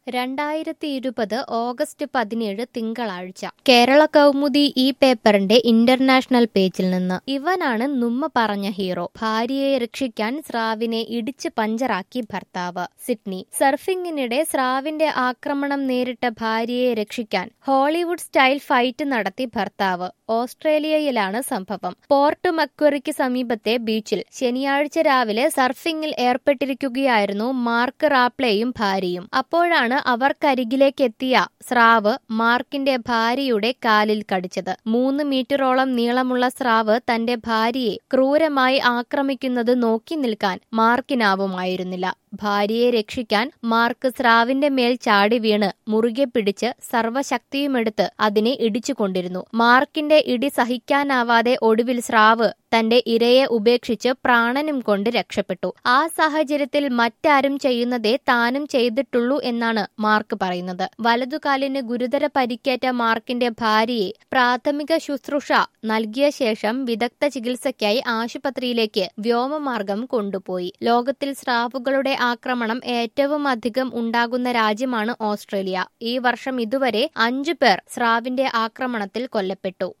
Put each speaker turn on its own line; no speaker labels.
രണ്ടായിരത്തി ഇരുപത് ഓഗസ്റ്റ് പതിനേഴ് തിങ്കളാഴ്ച കേരള കൗമുദി ഈ പേപ്പറിന്റെ ഇന്റർനാഷണൽ പേജിൽ നിന്ന് ഇവനാണ് നുമ്മ പറഞ്ഞ ഹീറോ ഭാര്യയെ രക്ഷിക്കാൻ സ്രാവിനെ ഇടിച്ച് പഞ്ചറാക്കി ഭർത്താവ് സിഡ്നി സർഫിംഗിനിടെ സ്രാവിന്റെ ആക്രമണം നേരിട്ട ഭാര്യയെ രക്ഷിക്കാൻ ഹോളിവുഡ് സ്റ്റൈൽ ഫൈറ്റ് നടത്തി ഭർത്താവ് ഓസ്ട്രേലിയയിലാണ് സംഭവം പോർട്ട് മക്വറിക്ക് സമീപത്തെ ബീച്ചിൽ ശനിയാഴ്ച രാവിലെ സർഫിംഗിൽ ഏർപ്പെട്ടിരിക്കുകയായിരുന്നു മാർക്ക് റാപ്ലെയും ഭാര്യയും അപ്പോഴാണ് അവർക്കരികിലേക്ക് എത്തിയ സ്രാവ് മാർക്കിന്റെ ഭാര്യയുടെ കാലിൽ കടിച്ചത് മൂന്ന് മീറ്ററോളം നീളമുള്ള സ്രാവ് തന്റെ ഭാര്യയെ ക്രൂരമായി ആക്രമിക്കുന്നത് നോക്കി നിൽക്കാൻ മാർക്കിനാവുമായിരുന്നില്ല ഭാര്യയെ രക്ഷിക്കാൻ മാർക്ക് സ്രാവിന്റെ മേൽ ചാടി വീണ് മുറുകെ പിടിച്ച് സർവശക്തിയുമെടുത്ത് അതിനെ ഇടിച്ചുകൊണ്ടിരുന്നു മാർക്കിന്റെ ഇടി സഹിക്കാനാവാതെ ഒടുവിൽ സ്രാവ് തന്റെ ഇരയെ ഉപേക്ഷിച്ച് പ്രാണനും കൊണ്ട് രക്ഷപ്പെട്ടു ആ സാഹചര്യത്തിൽ മറ്റാരും ചെയ്യുന്നതേ താനും ചെയ്തിട്ടുള്ളൂ എന്നാണ് മാർക്ക് പറയുന്നത് വലതുകാലിന് ഗുരുതര പരിക്കേറ്റ മാർക്കിന്റെ ഭാര്യയെ പ്രാഥമിക ശുശ്രൂഷ നൽകിയ ശേഷം വിദഗ്ധ ചികിത്സയ്ക്കായി ആശുപത്രിയിലേക്ക് വ്യോമമാർഗം കൊണ്ടുപോയി ലോകത്തിൽ സ്രാവുകളുടെ ആക്രമണം ഏറ്റവും അധികം ഉണ്ടാകുന്ന രാജ്യമാണ് ഓസ്ട്രേലിയ ഈ വർഷം ഇതുവരെ അഞ്ചു പേർ സ്രാവിന്റെ ആക്രമണത്തിൽ കൊല്ലപ്പെട്ടു